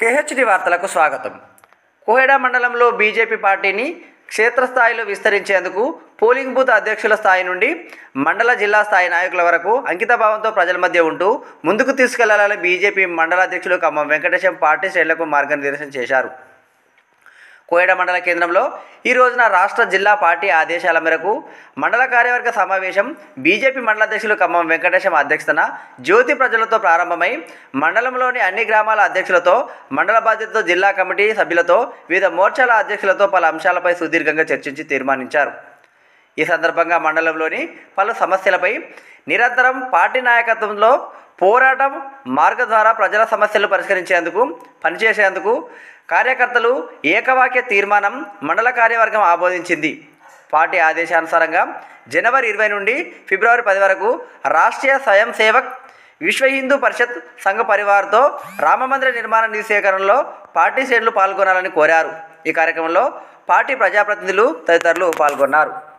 KHD వార్తలకు స్వాగతం కోహెడా మండలంలో బీజేపీ పార్టీని క్షేత్రస్థాయిలో విస్తరించేందుకు పోలింగ్ బూత్ అధ్యక్షుల స్థాయి నుండి మండల జిల్లా స్థాయి నాయకుల వరకు అంకితభావంతో ప్రజల మధ్య ఉంటూ ముందుకు తీసుకెళ్లాలని బీజేపీ మండల అధ్యక్షులు ఖమ్మం వెంకటేశం పార్టీ శ్రేణులకు మార్గనిర్దేశం చేశారు కోయడ మండల కేంద్రంలో ఈ రోజున రాష్ట్ర జిల్లా పార్టీ ఆదేశాల మేరకు మండల కార్యవర్గ సమావేశం బీజేపీ మండల అధ్యక్షులు ఖమ్మం వెంకటేశం అధ్యక్షతన జ్యోతి ప్రజలతో ప్రారంభమై మండలంలోని అన్ని గ్రామాల అధ్యక్షులతో మండల బాధ్యతతో జిల్లా కమిటీ సభ్యులతో వివిధ మోర్చాల అధ్యక్షులతో పలు అంశాలపై సుదీర్ఘంగా చర్చించి తీర్మానించారు ఈ సందర్భంగా మండలంలోని పలు సమస్యలపై నిరంతరం పార్టీ నాయకత్వంలో పోరాటం మార్గ ద్వారా ప్రజల సమస్యలు పరిష్కరించేందుకు పనిచేసేందుకు కార్యకర్తలు ఏకవాక్య తీర్మానం మండల కార్యవర్గం ఆమోదించింది పార్టీ ఆదేశానుసారంగా జనవరి ఇరవై నుండి ఫిబ్రవరి పది వరకు రాష్ట్రీయ స్వయం సేవక్ విశ్వ హిందూ పరిషత్ సంఘ పరివార్తో రామమందిర నిర్మాణ నిధి సేకరణలో పార్టీ శ్రేణులు పాల్గొనాలని కోరారు ఈ కార్యక్రమంలో పార్టీ ప్రజాప్రతినిధులు తదితరులు పాల్గొన్నారు